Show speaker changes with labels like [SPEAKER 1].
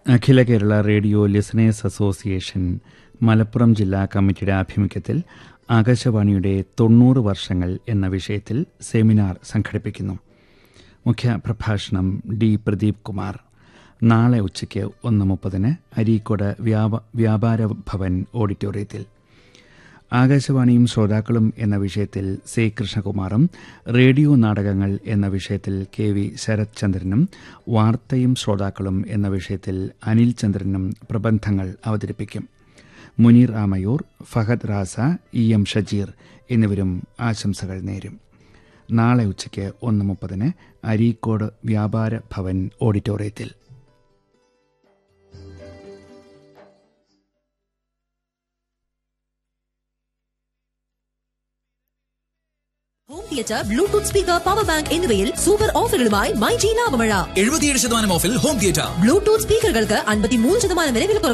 [SPEAKER 1] അഖില Kerala radio listeners association Malappuram ജില്ലാ കമ്മിറ്റിയുടെ ആഭിമുഖ്യത്തിൽ ആകാശവാണിയുടെ തൊണ്ണൂറ് വർഷങ്ങൾ എന്ന വിഷയത്തിൽ സെമിനാർ സംഘടിപ്പിക്കുന്നു മുഖ്യ പ്രഭാഷണം ഡി പ്രദീപ് കുമാർ നാളെ ഉച്ചയ്ക്ക് ഒന്ന് മുപ്പതിന് അരീക്കോട് വ്യാപ വ്യാപാര ഭവൻ ഓഡിറ്റോറിയത്തിൽ ആകാശവാണിയും ശ്രോതാക്കളും എന്ന വിഷയത്തിൽ സി കൃഷ്ണകുമാറും റേഡിയോ നാടകങ്ങൾ എന്ന വിഷയത്തിൽ കെ വി ശരത് ചന്ദ്രനും വാർത്തയും ശ്രോതാക്കളും എന്ന വിഷയത്തിൽ അനിൽ ചന്ദ്രനും പ്രബന്ധങ്ങൾ അവതരിപ്പിക്കും മുനീർ ആമയൂർ ഫഹദ് റാസ ഇ എം ഷജീർ എന്നിവരും ആശംസകൾ നേരും നാളെ ഉച്ചയ്ക്ക് ഒന്ന് മുപ്പതിന് അരീക്കോട് വ്യാപാര ഭവൻ ഓഡിറ്റോറിയത്തിൽ
[SPEAKER 2] home theatre Bluetooth speaker power bank എന്നിവയിൽ സൂപ്പർ ഓഫറുകളുമായി മൈ ജി ലാഭമഴ
[SPEAKER 3] എഴുപത്തിയേഴ് ശതമാനം ഓഫിൽ ഹോം തിയേറ്റർ
[SPEAKER 2] ബ്ലൂടൂത്ത് സ്പീക്കറുകൾക്ക് അൻപത്തിമൂന്ന് ശതമാനം വരെ വിലക്കുറവ്